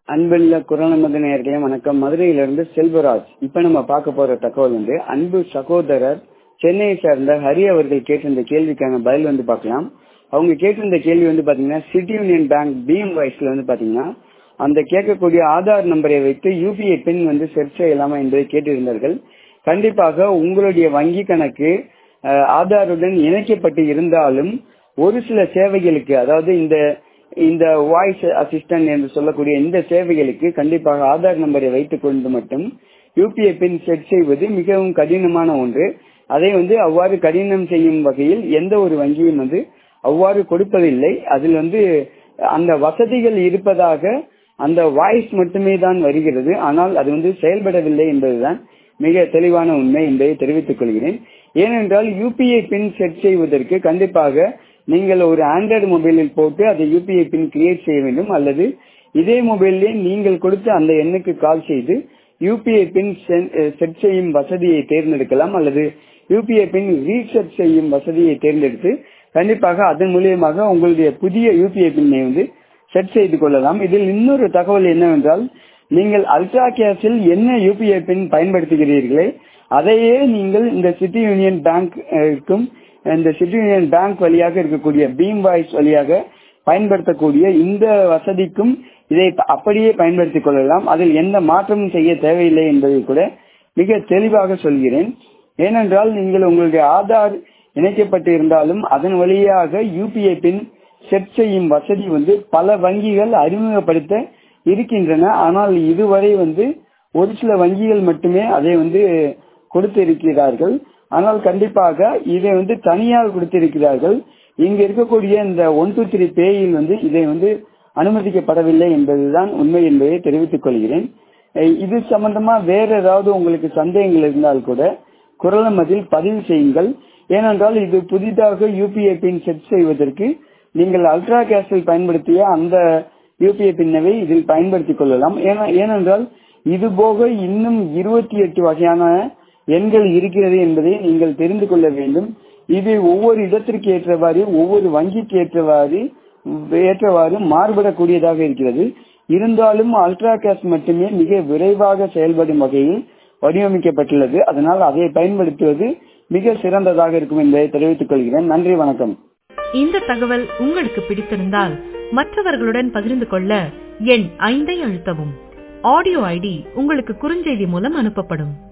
அன்புள்ள குரல் நமது நேர்களே வணக்கம் மதுரையிலிருந்து செல்வராஜ் இப்ப நம்ம பார்க்க போற தகவல் வந்து அன்பு சகோதரர் சென்னையை சேர்ந்த ஹரி அவர்கள் கேட்டிருந்த கேள்விக்கான பதில் வந்து பார்க்கலாம் அவங்க கேட்டிருந்த கேள்வி வந்து பாத்தீங்கன்னா சிட்டி யூனியன் பேங்க் பிஎம் வாய்ஸ்ல வந்து பாத்தீங்கன்னா அந்த கேட்கக்கூடிய ஆதார் நம்பரை வைத்து யூபிஐ பின் வந்து செர்ச் செய்யலாமா என்பதை கேட்டிருந்தார்கள் கண்டிப்பாக உங்களுடைய வங்கி கணக்கு அஹ், ஆதாருடன் இணைக்கப்பட்டு இருந்தாலும் ஒரு சில சேவைகளுக்கு அதாவது இந்த இந்த வாய்ஸ் அசிஸ்டன்ட் என்று சொல்லக்கூடிய இந்த சேவைகளுக்கு கண்டிப்பாக ஆதார் நம்பரை வைத்துக் கொண்டு மட்டும் யூபிஐ பின் செட் செய்வது மிகவும் கடினமான ஒன்று அதை வந்து அவ்வாறு கடினம் செய்யும் வகையில் எந்த ஒரு வங்கியும் வந்து அவ்வாறு கொடுப்பதில்லை அதில் வந்து அந்த வசதிகள் இருப்பதாக அந்த வாய்ஸ் மட்டுமே தான் வருகிறது ஆனால் அது வந்து செயல்படவில்லை என்பதுதான் மிக தெளிவான உண்மை என்பதை தெரிவித்துக் கொள்கிறேன் ஏனென்றால் யூபிஐ பின் செட் செய்வதற்கு கண்டிப்பாக நீங்கள் ஒரு ஆண்ட்ராய்டு மொபைலில் போட்டு அதை யூபிஐ பின் கிரியேட் செய்ய வேண்டும் அல்லது இதே மொபைலிலே நீங்கள் கொடுத்த அந்த எண்ணுக்கு கால் செய்து யூபிஐ பின் செட் செய்யும் வசதியை தேர்ந்தெடுக்கலாம் அல்லது யூபிஐ பின் ரீசெட் செய்யும் வசதியை தேர்ந்தெடுத்து கண்டிப்பாக அதன் மூலியமாக உங்களுடைய புதிய யூபிஐ பின்னை வந்து செட் செய்து கொள்ளலாம் இதில் இன்னொரு தகவல் என்னவென்றால் நீங்கள் அல்ட்ரா கேஷில் என்ன யூபிஐ பின் பயன்படுத்துகிறீர்களே அதையே நீங்கள் இந்த சிட்டி யூனியன் பேங்க்கும் இந்த சிட்டி யூனியன் பேங்க் வழியாக இருக்கக்கூடிய பீம் வாய்ஸ் வழியாக பயன்படுத்தக்கூடிய இந்த வசதிக்கும் இதை அப்படியே பயன்படுத்திக் கொள்ளலாம் அதில் எந்த மாற்றமும் செய்ய தேவையில்லை என்பதை கூட மிக தெளிவாக சொல்கிறேன் ஏனென்றால் நீங்கள் உங்களுடைய ஆதார் இணைக்கப்பட்டு இருந்தாலும் அதன் வழியாக யூபிஐ பின் செட் செய்யும் வசதி வந்து பல வங்கிகள் அறிமுகப்படுத்த இருக்கின்றன ஆனால் இதுவரை வந்து ஒரு சில வங்கிகள் மட்டுமே அதை வந்து கொடுத்திருக்கிறார்கள் ஆனால் கண்டிப்பாக இதை வந்து தனியார் கொடுத்திருக்கிறார்கள் இங்க இருக்கக்கூடிய இந்த ஒன் டூ த்ரீ பேயில் வந்து இதை வந்து அனுமதிக்கப்படவில்லை என்பதுதான் உண்மை என்பதை தெரிவித்துக் கொள்கிறேன் அஹ் இது சம்பந்தமா வேற ஏதாவது உங்களுக்கு சந்தேகங்கள் இருந்தால் கூட குரல் மதில் பதிவு செய்யுங்கள் ஏனென்றால் இது புதிதாக யூபிஐ பின் செட் செய்வதற்கு நீங்கள் அல்ட்ரா கேஷில் பயன்படுத்திய அந்த யூபிஐ பின்னவை இதில் பயன்படுத்திக் கொள்ளலாம் ஏன- ஏனென்றால் இது போக இன்னும் இருபத்தி எட்டு வகையான எண்கள் இருக்கிறது என்பதை நீங்கள் தெரிந்து கொள்ள வேண்டும் இது ஒவ்வொரு இடத்திற்கு ஏற்றவாறு ஒவ்வொரு வங்கிக்கு ஏற்றவாறு ஏற்றவாறு மாறுபடக்கூடியதாக இருக்கிறது இருந்தாலும் அல்ட்ரா கேஷ் மட்டுமே மிக விரைவாக செயல்படும் வகையில் வடிவமைக்கப்பட்டுள்ளது அதனால் அதை பயன்படுத்துவது மிக சிறந்ததாக இருக்கும் என்பதை தெரிவித்துக் கொள்கிறேன் நன்றி வணக்கம் இந்த தகவல் உங்களுக்கு பிடித்திருந்தால் மற்றவர்களுடன் பகிர்ந்து கொள்ள எண் ஐந்தை அழுத்தவும் ஆடியோ ஐடி உங்களுக்கு குறுஞ்செய்தி மூலம் அனுப்பப்படும்